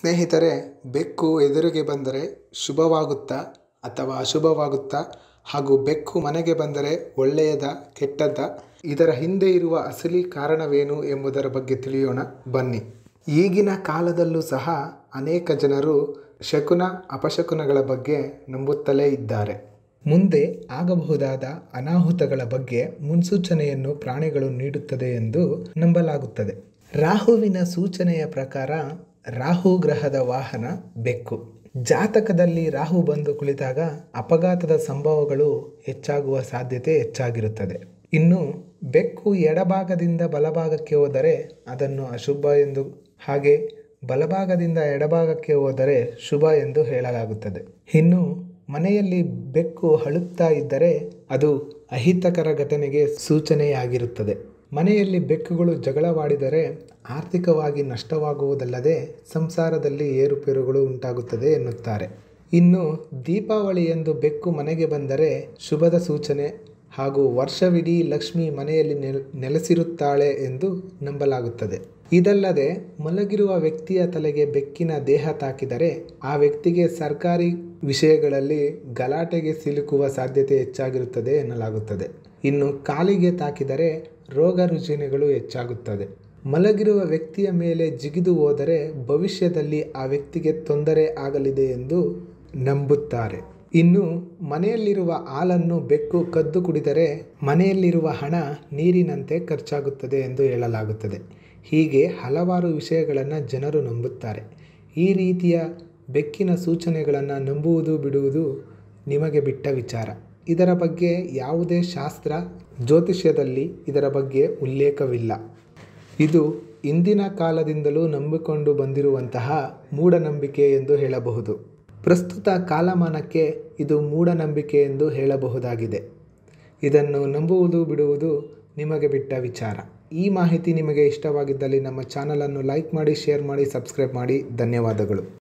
ಸ್ನೇಹಿತರೆ ಬೆಕ್ಕು ಎದುರಿಗೆ ಬಂದರೆ ಶುಭವಾಗುತ್ತಾ ಅಥವಾ ಅಶುಭವಾಗುತ್ತಾ ಹಾಗೂ ಬೆಕ್ಕು ಮನೆಗೆ ಬಂದರೆ ಒಳ್ಳೆಯದಾ ಕೆಟ್ಟದ್ದಾ ಇದರ ಹಿಂದೆ ಇರುವ ಅಸಲಿ ಕಾರಣವೇನು ಎಂಬುದರ ಬಗ್ಗೆ ತಿಳಿಯೋಣ ಬನ್ನಿ ಈಗಿನ ಕಾಲದಲ್ಲೂ ಸಹ ಅನೇಕ ಜನರು ಶಕುನ ಅಪಶಕುನಗಳ ಬಗ್ಗೆ ನಂಬುತ್ತಲೇ ಇದ್ದಾರೆ ಮುಂದೆ ಆಗಬಹುದಾದ ಅನಾಹುತಗಳ ಬಗ್ಗೆ ಮುನ್ಸೂಚನೆಯನ್ನು ಪ್ರಾಣಿಗಳು ನೀಡುತ್ತದೆ ಎಂದು ನಂಬಲಾಗುತ್ತದೆ ರಾಹುವಿನ ಸೂಚನೆಯ ಪ್ರಕಾರ ರಾಹು ಗ್ರಹದ ವಾಹನ ಬೆಕ್ಕು ಜಾತಕದಲ್ಲಿ ರಾಹು ಬಂದು ಕುಳಿತಾಗ ಅಪಘಾತದ ಸಂಭವಗಳು ಹೆಚ್ಚಾಗುವ ಸಾಧ್ಯತೆ ಹೆಚ್ಚಾಗಿರುತ್ತದೆ ಇನ್ನು ಬೆಕ್ಕು ಎಡಭಾಗದಿಂದ ಬಲಭಾಗಕ್ಕೆ ಹೋದರೆ ಅದನ್ನು ಅಶುಭ ಎಂದು ಹಾಗೆ ಬಲಭಾಗದಿಂದ ಎಡಭಾಗಕ್ಕೆ ಹೋದರೆ ಶುಭ ಎಂದು ಹೇಳಲಾಗುತ್ತದೆ ಇನ್ನು ಮನೆಯಲ್ಲಿ ಬೆಕ್ಕು ಅಳುತ್ತಾ ಇದ್ದರೆ ಅದು ಅಹಿತಕರ ಘಟನೆಗೆ ಸೂಚನೆಯಾಗಿರುತ್ತದೆ ಮನೆಯಲ್ಲಿ ಬೆಕ್ಕುಗಳು ಜಗಳವಾಡಿದರೆ ಆರ್ಥಿಕವಾಗಿ ನಷ್ಟವಾಗುವುದಲ್ಲದೆ ಸಂಸಾರದಲ್ಲಿ ಏರುಪೇರುಗಳು ಉಂಟಾಗುತ್ತದೆ ಎನ್ನುತ್ತಾರೆ ಇನ್ನು ದೀಪಾವಳಿಯಂದು ಬೆಕ್ಕು ಮನೆಗೆ ಬಂದರೆ ಶುಭದ ಸೂಚನೆ ಹಾಗೂ ವರ್ಷವಿಡೀ ಲಕ್ಷ್ಮಿ ಮನೆಯಲ್ಲಿ ನೆಲ ನೆಲೆಸಿರುತ್ತಾಳೆ ಎಂದು ನಂಬಲಾಗುತ್ತದೆ ಇದಲ್ಲದೆ ಮಲಗಿರುವ ವ್ಯಕ್ತಿಯ ತಲೆಗೆ ಬೆಕ್ಕಿನ ದೇಹ ತಾಕಿದರೆ ಆ ವ್ಯಕ್ತಿಗೆ ಸರ್ಕಾರಿ ವಿಷಯಗಳಲ್ಲಿ ಗಲಾಟೆಗೆ ಸಿಲುಕುವ ಸಾಧ್ಯತೆ ಹೆಚ್ಚಾಗಿರುತ್ತದೆ ಎನ್ನಲಾಗುತ್ತದೆ ಇನ್ನು ಕಾಲಿಗೆ ತಾಕಿದರೆ ರೋಗ ರುಜಿನಗಳು ಹೆಚ್ಚಾಗುತ್ತದೆ ಮಲಗಿರುವ ವ್ಯಕ್ತಿಯ ಮೇಲೆ ಜಿಗಿದು ಹೋದರೆ ಭವಿಷ್ಯದಲ್ಲಿ ಆ ವ್ಯಕ್ತಿಗೆ ತೊಂದರೆ ಆಗಲಿದೆ ಎಂದು ನಂಬುತ್ತಾರೆ ಇನ್ನು ಮನೆಯಲ್ಲಿರುವ ಹಾಲನ್ನು ಬೆಕ್ಕು ಕದ್ದು ಕುಡಿದರೆ ಮನೆಯಲ್ಲಿರುವ ಹಣ ನೀರಿನಂತೆ ಖರ್ಚಾಗುತ್ತದೆ ಎಂದು ಹೇಳಲಾಗುತ್ತದೆ ಹೀಗೆ ಹಲವಾರು ವಿಷಯಗಳನ್ನು ಜನರು ನಂಬುತ್ತಾರೆ ಈ ರೀತಿಯ ಬೆಕ್ಕಿನ ಸೂಚನೆಗಳನ್ನು ನಂಬುವುದು ಬಿಡುವುದು ನಿಮಗೆ ಬಿಟ್ಟ ವಿಚಾರ ಇದರ ಬಗ್ಗೆ ಯಾವುದೇ ಶಾಸ್ತ್ರ ಜ್ಯೋತಿಷ್ಯದಲ್ಲಿ ಇದರ ಬಗ್ಗೆ ಉಲ್ಲೇಖವಿಲ್ಲ ಇದು ಇಂದಿನ ಕಾಲದಿಂದಲೂ ನಂಬಿಕೊಂಡು ಬಂದಿರುವಂತಹ ಮೂಢನಂಬಿಕೆ ಎಂದು ಹೇಳಬಹುದು ಪ್ರಸ್ತುತ ಕಾಲಮಾನಕ್ಕೆ ಇದು ಮೂಢನಂಬಿಕೆ ಎಂದು ಹೇಳಬಹುದಾಗಿದೆ ಇದನ್ನು ನಂಬುವುದು ಬಿಡುವುದು ನಿಮಗೆ ಬಿಟ್ಟ ವಿಚಾರ ಈ ಮಾಹಿತಿ ನಿಮಗೆ ಇಷ್ಟವಾಗಿದ್ದಲ್ಲಿ ನಮ್ಮ ಚಾನಲನ್ನು ಲೈಕ್ ಮಾಡಿ ಶೇರ್ ಮಾಡಿ ಸಬ್ಸ್ಕ್ರೈಬ್ ಮಾಡಿ ಧನ್ಯವಾದಗಳು